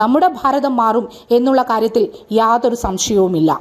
നമ്മുടെ ഭാരതം മാറും എന്നുള്ള കാര്യത്തിൽ യാതൊരു സംശയവുമില്ല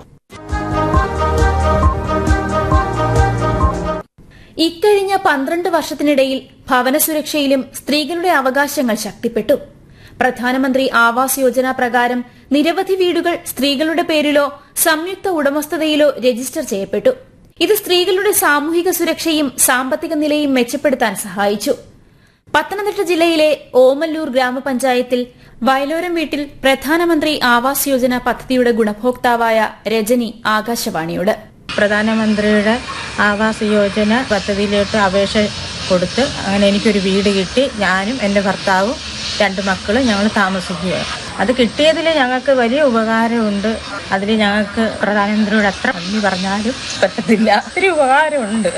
ഇക്കഴിഞ്ഞ പന്ത്രണ്ട് വർഷത്തിനിടയിൽ ഭവന സുരക്ഷയിലും സ്ത്രീകളുടെ അവകാശങ്ങൾ ശക്തിപ്പെട്ടു പ്രധാനമന്ത്രി ആവാസ് യോജന പ്രകാരം നിരവധി വീടുകൾ സ്ത്രീകളുടെ പേരിലോ സംയുക്ത ഉടമസ്ഥതയിലോ രജിസ്റ്റർ ചെയ്യപ്പെട്ടു ഇത് സ്ത്രീകളുടെ സാമൂഹിക സുരക്ഷയും സാമ്പത്തിക നിലയും മെച്ചപ്പെടുത്താൻ സഹായിച്ചു പത്തനംതിട്ട ജില്ലയിലെ ഓമല്ലൂർ ഗ്രാമപഞ്ചായത്തിൽ വയലോരം വീട്ടിൽ പ്രധാനമന്ത്രി ആവാസ് യോജന പദ്ധതിയുടെ ഗുണഭോക്താവായ രജനി ആകാശവാണിയോട് പ്രധാനമന്ത്രിയുടെ ആവാസ് യോജന പദ്ധതിയിലോട്ട് അപേക്ഷ കൊടുത്ത് അങ്ങനെ എനിക്കൊരു വീട് കിട്ടി ഞാനും എൻ്റെ ഭർത്താവും രണ്ട് മക്കളും ഞങ്ങൾ താമസിക്കുകയാണ് അത് കിട്ടിയതിൽ ഞങ്ങൾക്ക് വലിയ ഉപകാരമുണ്ട് അതിൽ ഞങ്ങൾക്ക് പ്രധാനമന്ത്രിയോട് എത്ര നന്ദി പറഞ്ഞാലും പറ്റത്തില്ല ഒത്തിരി ഉപകാരമുണ്ട്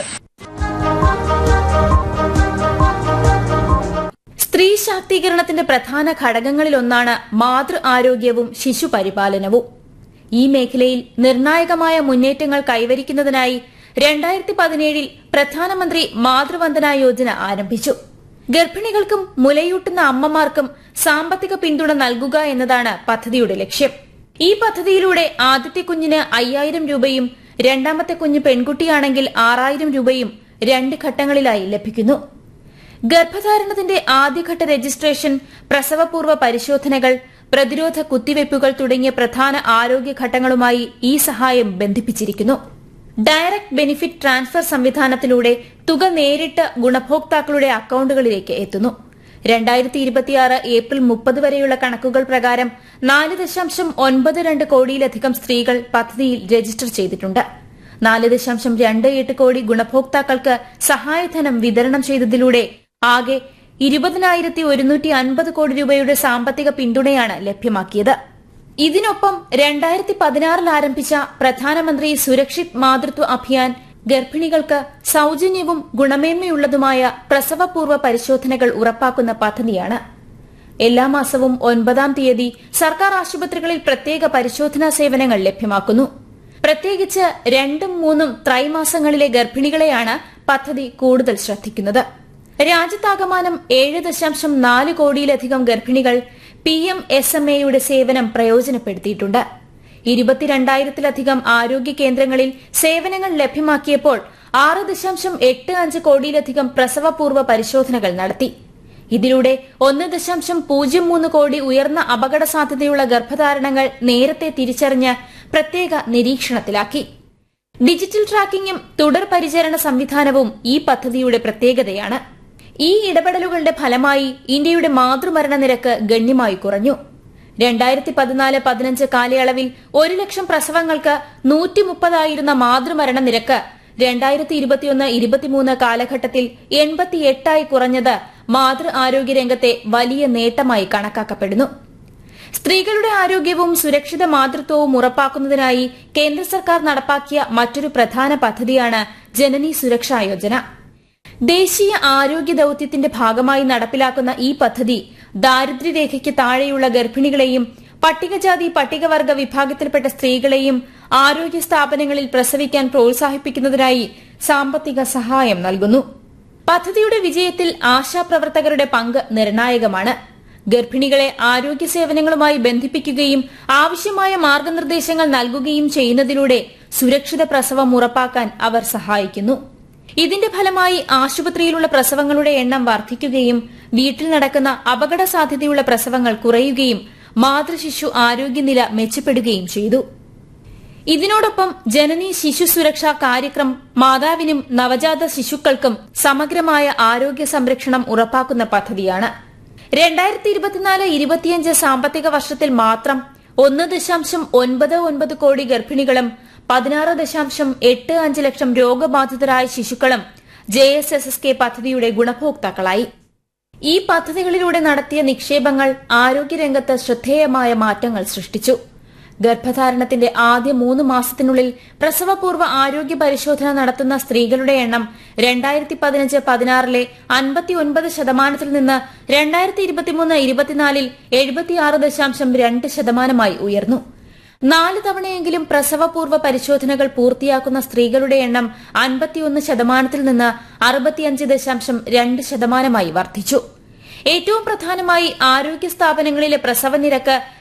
സ്ത്രീ ശാക്തീകരണത്തിന്റെ പ്രധാന ഘടകങ്ങളിലൊന്നാണ് മാതൃ ആരോഗ്യവും ശിശു പരിപാലനവും ഈ മേഖലയിൽ നിർണായകമായ മുന്നേറ്റങ്ങൾ കൈവരിക്കുന്നതിനായി രണ്ടായിരത്തി പതിനേഴിൽ പ്രധാനമന്ത്രി മാതൃവന്ദന യോജന ആരംഭിച്ചു ഗർഭിണികൾക്കും മുലയൂട്ടുന്ന അമ്മമാർക്കും സാമ്പത്തിക പിന്തുണ നൽകുക എന്നതാണ് പദ്ധതിയുടെ ലക്ഷ്യം ഈ പദ്ധതിയിലൂടെ ആദ്യത്തെ കുഞ്ഞിന് അയ്യായിരം രൂപയും രണ്ടാമത്തെ കുഞ്ഞ് പെൺകുട്ടിയാണെങ്കിൽ ആറായിരം രൂപയും രണ്ട് ഘട്ടങ്ങളിലായി ലഭിക്കുന്നു ഗർഭധാരണത്തിന്റെ ആദ്യഘട്ട രജിസ്ട്രേഷൻ പ്രസവപൂർവ്വ പരിശോധനകൾ പ്രതിരോധ കുത്തിവയ്പ്പുകൾ തുടങ്ങിയ പ്രധാന ആരോഗ്യ ഘട്ടങ്ങളുമായി ഈ സഹായം ബന്ധിപ്പിച്ചിരിക്കുന്നു ഡയറക്ട് ബെനിഫിറ്റ് ട്രാൻസ്ഫർ സംവിധാനത്തിലൂടെ തുക നേരിട്ട് ഗുണഭോക്താക്കളുടെ അക്കൌണ്ടുകളിലേക്ക് എത്തുന്നു രണ്ടായിരത്തി ഇരുപത്തിയാറ് ഏപ്രിൽ മുപ്പത് വരെയുള്ള കണക്കുകൾ പ്രകാരം നാല് ദശാംശം ഒൻപത് രണ്ട് കോടിയിലധികം സ്ത്രീകൾ പദ്ധതിയിൽ രജിസ്റ്റർ ചെയ്തിട്ടുണ്ട് നാല് ദശാംശം രണ്ട് എട്ട് കോടി ഗുണഭോക്താക്കൾക്ക് സഹായധനം വിതരണം ചെയ്തതിലൂടെ ആകെ ഇരുപതിനായിരത്തി ഒരുന്നൂറ്റി അൻപത് കോടി രൂപയുടെ സാമ്പത്തിക പിന്തുണയാണ് ലഭ്യമാക്കിയത് ഇതിനൊപ്പം രണ്ടായിരത്തി പതിനാറിൽ ആരംഭിച്ച പ്രധാനമന്ത്രി സുരക്ഷിത് മാതൃത്വ അഭിയാൻ ഗർഭിണികൾക്ക് സൌജന്യവും ഗുണമേന്മയുള്ളതുമായ പ്രസവപൂർവ്വ പരിശോധനകൾ ഉറപ്പാക്കുന്ന പദ്ധതിയാണ് എല്ലാ മാസവും ഒൻപതാം തീയതി സർക്കാർ ആശുപത്രികളിൽ പ്രത്യേക പരിശോധനാ സേവനങ്ങൾ ലഭ്യമാക്കുന്നു പ്രത്യേകിച്ച് രണ്ടും മൂന്നും ത്രൈമാസങ്ങളിലെ ഗർഭിണികളെയാണ് പദ്ധതി കൂടുതൽ ശ്രദ്ധിക്കുന്നത് രാജ്യത്താകമാനം ഏഴ് ദശാംശം നാല് കോടിയിലധികം ഗർഭിണികൾ പി എം എസ് എം എയുടെ സേവനം പ്രയോജനപ്പെടുത്തിയിട്ടുണ്ട് ഇരുപത്തിരണ്ടായിരത്തിലധികം ആരോഗ്യ കേന്ദ്രങ്ങളിൽ സേവനങ്ങൾ ലഭ്യമാക്കിയപ്പോൾ ആറ് ദശാംശം എട്ട് അഞ്ച് കോടിയിലധികം പ്രസവപൂർവ്വ പരിശോധനകൾ നടത്തി ഇതിലൂടെ ഒന്ന് ദശാംശം പൂജ്യം മൂന്ന് കോടി ഉയർന്ന അപകട സാധ്യതയുള്ള ഗർഭധാരണങ്ങൾ നേരത്തെ തിരിച്ചറിഞ്ഞ് പ്രത്യേക നിരീക്ഷണത്തിലാക്കി ഡിജിറ്റൽ ട്രാക്കിംഗും തുടർ പരിചരണ സംവിധാനവും ഈ പദ്ധതിയുടെ പ്രത്യേകതയാണ് ഈ ഇടപെടലുകളുടെ ഫലമായി ഇന്ത്യയുടെ മാതൃമരണ നിരക്ക് ഗണ്യമായി കുറഞ്ഞു രണ്ടായിരത്തി പതിനാല് പതിനഞ്ച് കാലയളവിൽ ഒരു ലക്ഷം പ്രസവങ്ങൾക്ക് നൂറ്റി മുപ്പതായിരുന്ന മാതൃമരണ നിരക്ക് രണ്ടായിരത്തി ഇരുപത്തിയൊന്ന് ഇരുപത്തിമൂന്ന് കാലഘട്ടത്തിൽ എൺപത്തിയെട്ടായി കുറഞ്ഞത് മാതൃ ആരോഗ്യ രംഗത്തെ വലിയ നേട്ടമായി കണക്കാക്കപ്പെടുന്നു സ്ത്രീകളുടെ ആരോഗ്യവും സുരക്ഷിത മാതൃത്വവും ഉറപ്പാക്കുന്നതിനായി കേന്ദ്ര സർക്കാർ നടപ്പാക്കിയ മറ്റൊരു പ്രധാന പദ്ധതിയാണ് ജനനി സുരക്ഷാ യോജന ദേശീയ ആരോഗ്യ ദൌത്യത്തിന്റെ ഭാഗമായി നടപ്പിലാക്കുന്ന ഈ പദ്ധതി ദാരിദ്ര്യരേഖയ്ക്ക് താഴെയുള്ള ഗർഭിണികളെയും പട്ടികജാതി പട്ടികവർഗ വിഭാഗത്തിൽപ്പെട്ട സ്ത്രീകളെയും ആരോഗ്യ സ്ഥാപനങ്ങളിൽ പ്രസവിക്കാൻ പ്രോത്സാഹിപ്പിക്കുന്നതിനായി സാമ്പത്തിക സഹായം നൽകുന്നു പദ്ധതിയുടെ വിജയത്തിൽ ആശാപ്രവർത്തകരുടെ പങ്ക് നിർണായകമാണ് ഗർഭിണികളെ ആരോഗ്യ സേവനങ്ങളുമായി ബന്ധിപ്പിക്കുകയും ആവശ്യമായ മാർഗനിർദ്ദേശങ്ങൾ നൽകുകയും ചെയ്യുന്നതിലൂടെ സുരക്ഷിത പ്രസവം ഉറപ്പാക്കാൻ അവർ സഹായിക്കുന്നു ഇതിന്റെ ഫലമായി ആശുപത്രിയിലുള്ള പ്രസവങ്ങളുടെ എണ്ണം വർദ്ധിക്കുകയും വീട്ടിൽ നടക്കുന്ന അപകട സാധ്യതയുള്ള പ്രസവങ്ങൾ കുറയുകയും മാതൃശിശു ആരോഗ്യനില മെച്ചപ്പെടുകയും ചെയ്തു ഇതിനോടൊപ്പം ജനനി ശിശു സുരക്ഷാ കാര്യക്രം മാതാവിനും നവജാത ശിശുക്കൾക്കും സമഗ്രമായ ആരോഗ്യ സംരക്ഷണം ഉറപ്പാക്കുന്ന പദ്ധതിയാണ് രണ്ടായിരത്തി ഇരുപത്തിനാല് ഇരുപത്തിയഞ്ച് സാമ്പത്തിക വർഷത്തിൽ മാത്രം ഒന്ന് ദശാംശം ഒൻപത് ഒൻപത് കോടി ഗർഭിണികളും പതിനാറ് ദശാംശം എട്ട് അഞ്ച് ലക്ഷം രോഗബാധിതരായ ശിശുക്കളും J S S S K പദ്ധതിയുടെ ഗുണഭോക്താക്കളായി ഈ പദ്ധതികളിലൂടെ നടത്തിയ നിക്ഷേപങ്ങൾ ആരോഗ്യരംഗത്ത് ശ്രദ്ധേയമായ മാറ്റങ്ങൾ സൃഷ്ടിച്ചു ഗർഭധാരണത്തിന്റെ ആദ്യ മൂന്ന് മാസത്തിനുള്ളിൽ പ്രസവപൂർവ്വ ആരോഗ്യ പരിശോധന നടത്തുന്ന സ്ത്രീകളുടെ എണ്ണം രണ്ടായിരത്തി പതിനഞ്ച് പതിനാറിലെ അൻപത്തിയൊൻപത് ശതമാനത്തിൽ നിന്ന് രണ്ടായിരത്തി ഇരുപത്തിമൂന്ന് ഇരുപത്തിനാലിൽ എഴുപത്തിയാറ് ദശാംശം രണ്ട് ശതമാനമായി ഉയർന്നു നാല് തവണയെങ്കിലും പ്രസവപൂർവ്വ പരിശോധനകൾ പൂർത്തിയാക്കുന്ന സ്ത്രീകളുടെ എണ്ണം അൻപത്തിയൊന്ന് ശതമാനത്തിൽ നിന്ന് അറുപത്തിയഞ്ച് ദശാംശം രണ്ട് ശതമാനമായി വർദ്ധിച്ചു ഏറ്റവും പ്രധാനമായി ആരോഗ്യ സ്ഥാപനങ്ങളിലെ പ്രസവ നിരക്ക്